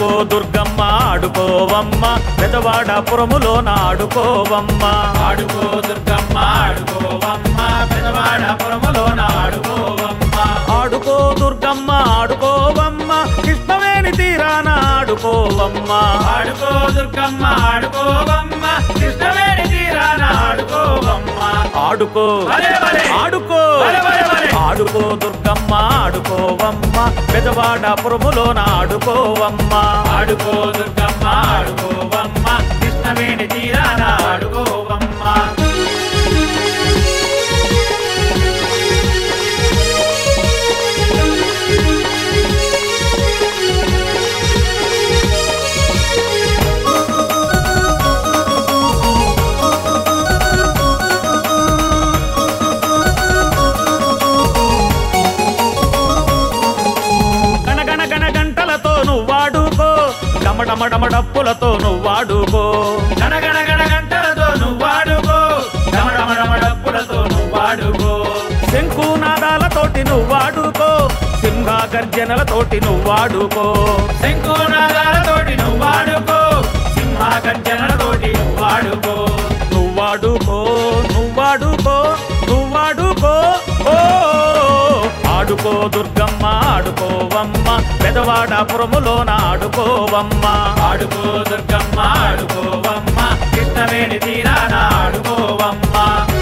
ఆడుకో దుర్గమ్మ ఆడుకోవమ్మ పెదవాడ పురములోన ఆడుకోవమ్మ ఆడుకో దుర్గమ్మ ఆడుకోవమ్మ పెదవాడ పురములోన ఆడుకోవమ్మ ఆడుకో దుర్గమ్మ ఆడుకోవమ్మ కృష్ణవేణి తీరాన ఆడుకోవమ్మ ఆడుకో దుర్గమ్మ ఆడుకోవమ్మ కృష్ణవేణి తీరాన ఆడుకోవమ్మ ఆడుకో భలే, భలే. ఆడుకో భలే, భలే, భలే. ఆడుకో దుర్గమ్మ ఆడుకోవమ్మ పెదవాడ పురములోన ఆడుకోవమ్మ ఆడుకో దుర్గమ్మ ఆడుకోవమ్మ కృష్ణవేణి తీరాన ఆడుకోవమ్మ గణగణ గణ గంటలతో నువ్వాడుకో డమడమడమ డప్పులతో నువ్వాడుకో గణగణ గణ గంటలతో నువ్వాడుకో డమడమడమ డప్పులతో నువ్వాడుకో శంకునాదాలతోటి నువ్వాడుకో సింహ గర్జనలతోటి నువ్వాడుకో శంకునాదాలతోటి నువ్వాడుకో సింహ గర్జనలతోటి నువ్వాడుకో నువ్వాడుకో నువ్వాడుకో నువ్వాడుకో ఓ ఆడుకో దుర్గమ్మ ఆడుకోవమ్మ పెదవాడ పురములోన ఆడుకోవమ్మ ఆడుకో దుర్గమ్మ ఆడుకోవమ్మ కృష్ణవేణి తీరాన ఆడుకోవమ్మ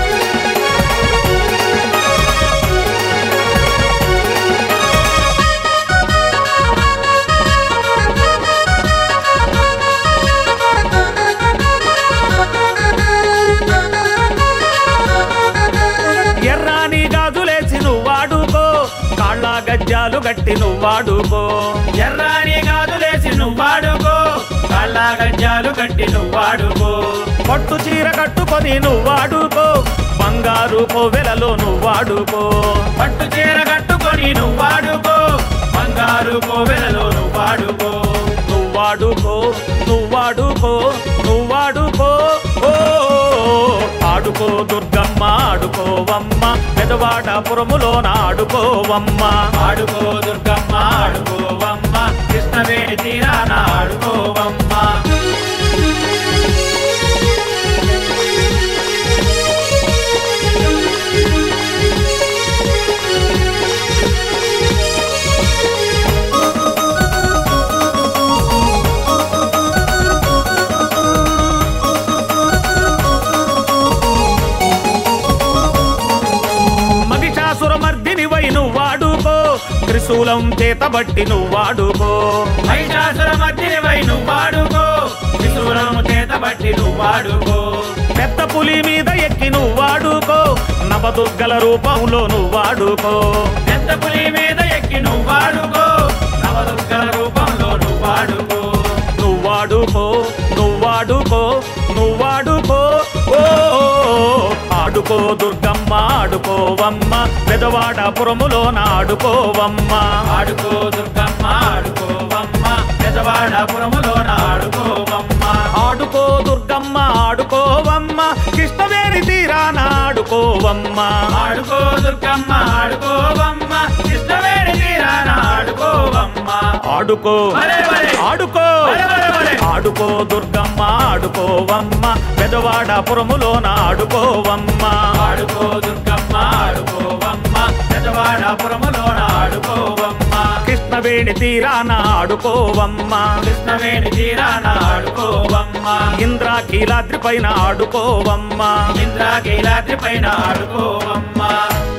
ఎర్రాని గాజులేసి నువ్వాడుకో కాళ్ళ గజ్జాలు గట్టి నువ్వాడుకో ఎర్రాని గాజులేసి నువ్వాడుకో కళ్ళ గజ్జాలు కట్టి నువ్వాడుకో పట్టు చీర కట్టుకొని నువ్వాడుకో బంగారు కోవెలలో నువ్వాడుకో పట్టు చీర కట్టుకొని నువ్వాడుకో బంగారు కోవెలలో నువ్వాడుకో నువ్వాడుకో నువ్వాడుకో నువ్వాడుకో ఓ ఆడుకో దుర్గమ్మ ఆడుకోవమ్మ పెదవాడ పురములోన ఆడుకోవమ్మ ఆడుకో దుర్గమ్మ ఆడుకోవమ్మ కృష్ణవేణి తీరాన ఆడుకోవమ్మ మగిషాసుర మర్దిని వై నువ్వాడుకో త్రిశూలం చేతబట్టి నువ్వాడుకో మహిషాసుర మధ్యవై నువ్వాడుకో త్రిశూలము చేత బట్టి నువ్వాడుకో పెద్ద పులి మీద ఎక్కి నువ్వాడుకో నవదుర్గల రూపంలో నువ్వాడుకో పెద్ద పులి మీద ఎక్కి నువ్వాడుకో నవదుర్గల రూపంలో నువ్వాడుకో నువ్వాడుకో నువ్వాడుకో నువ్వాడుకో ఓ ఆడుకో దుర్గమ్మ ఆడుకోవమ్మ పెదవాడ పురములోన ఆడుకోవమ్మ ఆడుకో దుర్గమ్మ ఆడుకోవమ్మ పెదవాడపురములోన ఆడుకోవమ్మ ఆడుకో దుర్గమ్మ ఆడుకోవమ్మ కృష్ణవేణి తీరాన ఆడుకోవమ్మ ఆడుకో దుర్గమ్మ ఆడుకోవమ్మ కృష్ణవేణి తీరాన ఆడుకోవమ్మ ఆడుకో భలే, భలే. ఆడుకో భలే, భలే, భలే. ఆడుకో దుర్గమ్మ ఆడుకోవమ్మ పెదవాడ పురములోన ఆడుకోవమ్మ ఆడుకో దుర్గమ్మ ఆడుకోవమ్మ పెదవాడపురములోన ఆడుకోవమ్మ కృష్ణవేణి తీరాన ఆడుకోవమ్మ కృష్ణవేణి తీరాన ఆడుకోవమ్మ ఇంద్రాకీలాద్రి పైన ఆడుకోవమ్మ ఇంద్రాకీలాద్రి పైన ఆడుకోవమ్మ